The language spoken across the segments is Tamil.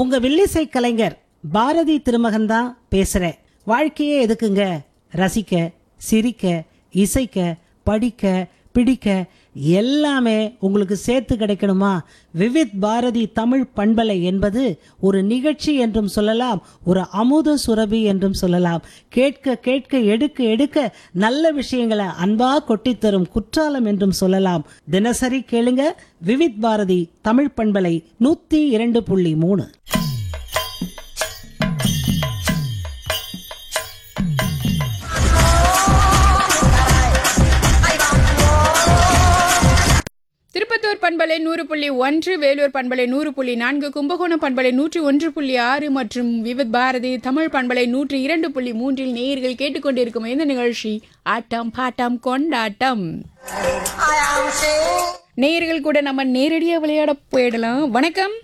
உங்க வில்லிசை கலைஞர் பாரதி திருமகன் தான் பேசுறேன் வாழ்க்கையே எதுக்குங்க ரசிக்க சிரிக்க இசைக்க படிக்க பிடிக்க எல்லாமே உங்களுக்கு சேர்த்து கிடைக்கணுமா விவித் பாரதி தமிழ் பண்பலை என்பது ஒரு நிகழ்ச்சி என்றும் சொல்லலாம் ஒரு அமுத சுரபி என்றும் சொல்லலாம் கேட்க கேட்க எடுக்க எடுக்க நல்ல விஷயங்களை அன்பா கொட்டித் தரும் குற்றாலம் என்றும் சொல்லலாம் தினசரி கேளுங்க விவித் பாரதி தமிழ் பண்பலை நூத்தி இரண்டு புள்ளி மூணு திருப்பத்தூர் பண்பலை நூறு புள்ளி ஒன்று வேலூர் பண்பலை நூறு புள்ளி நான்கு கும்பகோணம் பண்பலை நூற்றி ஒன்று புள்ளி ஆறு மற்றும் விவித் பாரதி தமிழ் பண்பலை நூற்றி இரண்டு புள்ளி மூன்றில் நேயர்கள் கேட்டுக்கொண்டிருக்கும் இந்த நிகழ்ச்சி ஆட்டம் பாட்டம் கொண்டாட்டம் நேயர்கள் கூட நம்ம நேரடியாக விளையாட போயிடலாம் வணக்கம்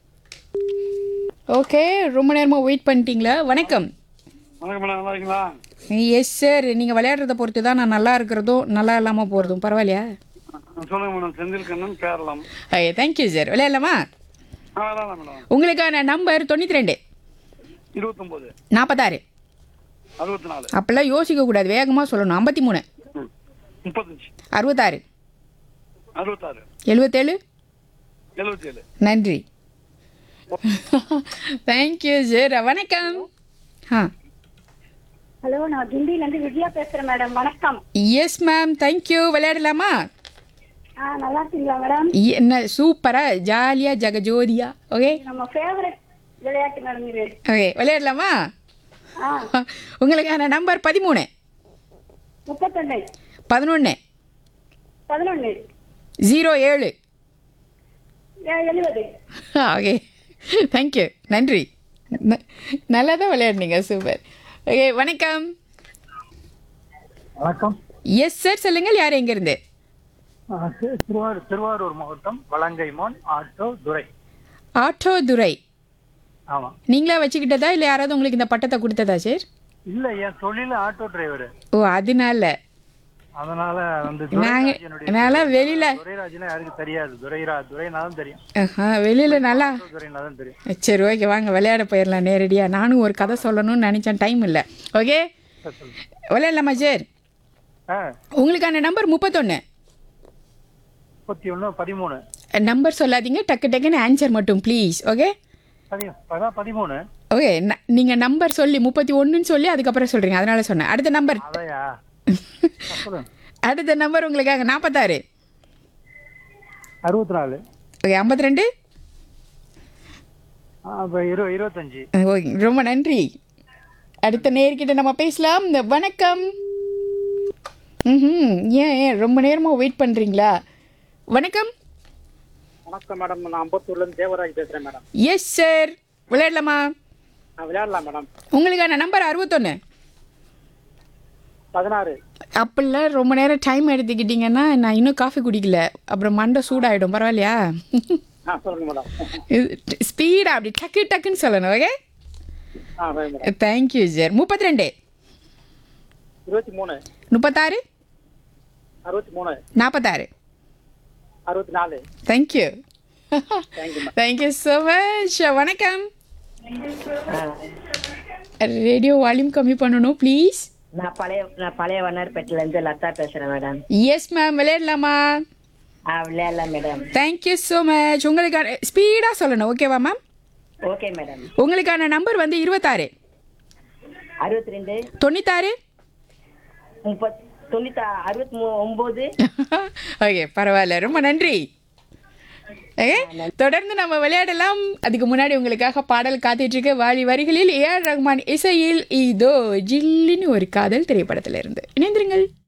ஓகே ரொம்ப நேரமா வெயிட் பண்ணிட்டீங்களா வணக்கம் வணக்கம் மேடம் நல்லா இருக்கீங்களா எஸ் சார் நீங்கள் விளையாடுறத பொறுத்து தான் நான் நல்லா இருக்கிறதும் நல்லா இல்லாமல் போகிறதும் பரவாயில்லையா சொல்லுங்க madam Senthil Kannan Keralam okay thank you sir விளையாடலாமா ஆ விளாடலாம் மேடம் உங்களுக்கான நம்பர் தொண்ணூற்றி ரெண்டு இருபத்தொம்போது நாற்பத்தாறு அறுபத்தி நாலு அப்பெல்லாம் யோசிக்க கூடாது வேகமாக சொல்லணும் ஐம்பத்தி மூணு ம். முப்பத்தஞ்சு அறுபத்தாறு அறுபத்தாறு எழுபத்தேழு எழுபத்தி ஏழு நன்றி தேங்க்யூ சார் வணக்கம் ஆ ஹலோ நான் கிண்டில இருந்து விஜயா பேசுறேன் மேடம் வணக்கம் எஸ் மேம் தேங்க்யூ விளையாடலாமா ஆ நல்லா இருக்கீங்களா மேடம் என்ன சூப்பராக ஜாலியாக ஜகஜோதியா ஓகே நம்ம ஃபேவரட் விளையாட்டு மேடம் இது ஓகே விளையாடலாமா ஆ உங்களுக்கான நம்பர் பதிமூணு முப்பத்தொன்னு பதினொன்று பதினொன்னு ஜீரோ ஏழு எழுபது ஓகே தேங்க்யூ நன்றி ந- நல்லா தான் விளையாடுனீங்க சூப்பர் ஓகே வணக்கம் வணக்கம் எஸ் சார் சொல்லுங்கள் யார் எங்கேருந்து திருவாரூர் திருவாரூர் மாவட்டம் வலங்கைமான் ஆட்டோ துரை ஆட்டோ துரை ஆமா நீங்களா வச்சுக்கிட்டதா இல்லை யாராவது உங்களுக்கு இந்த பட்டத்தை கொடுத்ததா சார் இல்ல என் தொழில ஆட்டோ டிரைவர் ஓ அதனால அதனால வந்து நாங்க நல்லா வெளியில துரைராஜ்னா யாருக்கு தெரியாது துரைரா துரைனாலும் தெரியும் ஆஹா, வெளியில நல்லா துரைனாலும் தெரியும் சரி ஓகே வாங்க விளையாட போயிடலாம் நேரடியாக நானும் ஒரு கதை சொல்லணும்னு நினச்சேன் டைம் இல்லை ஓகே விளையாடலாமா சார் ஆ உங்களுக்கான நம்பர் முப்பத்தொன்று முப்பத்தி ஒன்று பதிமூணு நம்பர் சொல்லாதீங்க டக்கு டக்குன்னு ஆன்சர் மட்டும் ப்ளீஸ் ஓகே பதி அதான் பதிமூணு ஓகே நீங்கள் நம்பர் சொல்லி முப்பத்தி ஒன்றுன்னு சொல்லி அதுக்கப்புறம் சொல்கிறீங்க அதனால சொன்னேன் அடுத்த நம்பர் அதையா சொல்லுங்க அடுத்த நம்பர் உங்களுக்காக நாற்பத்தாறு அறுபத்தி நாலு ஓகே ஐம்பத்தி ரெண்டு அப்போ இரு இருபத்தஞ்சு ஓகே ரொம்ப நன்றி அடுத்த நேர்கிட்ட நம்ம பேசலாம் இந்த வணக்கம் ம் ஏன் ஏன் ரொம்ப நேரமாக வெயிட் பண்ணுறீங்களா வணக்கம் வணக்கம் மேடம் நான் அம்பத்தூர்லேருந்து தேவராஜ் பேசுகிறேன் மேடம் எஸ் சார் விளையாடலாமா நான் விளையாடலாம் மேடம் உங்களுக்கான நம்பர் அறுபத்தொன்று பதினாறு அப்படிலாம் ரொம்ப நேரம் டைம் எடுத்துக்கிட்டிங்கன்னா நான் இன்னும் காஃபி குடிக்கல அப்புறம் மண்டை சூடாயிடும் பரவாயில்லையா ஆ சொல்லுங்க மேடம் ஸ்பீடாக அப்படி டக்கு டக்குன்னு சொல்லணும் ஓகே ஆ right மேடம் தேங்க்யூ சார் முப்பத்தி ரெண்டு இருபத்தி மூணு முப்பத்தாறு அறுபத்தி மூணு நாற்பத்தாறு அறுபத்தி நாலு thank you thank you ma'am thank you so much வணக்கம் ரேடியோ வால்யூம் கம்மி பண்ணணும் ப்ளீஸ் நான் பழைய நான் பழைய வண்ணார்பேட்டில இருந்து லதா பேசுறேன் மேடம் எஸ் மேம் விளையாடலாமா ஆ விளையாடலாம் மேடம் தேங்க்யூ ஸோ மச் உங்களுக்கான ஸ்பீடாக சொல்லணும் ஓகேவா மேம் ஓகே மேடம் உங்களுக்கான நம்பர் வந்து இருபத்தாறு அறுபத்தி ரெண்டு தொண்ணூத்தாறு முப்பத் தொண்ணூத்தா அறுபத்தி மூ ஒம்பது ஓகே பரவாயில்ல ரொம்ப நன்றி ஓகே தொடர்ந்து நம்ம விளையாடலாம் அதுக்கு முன்னாடி உங்களுக்காக பாடல் காத்துட்டு இருக்க வாலி வரிகளில் ஏஆர் ரஹ்மான் இசையில் இதோ ஜில்லுன்னு ஒரு காதல் திரைப்படத்திலிருந்து இணைந்திருங்கள்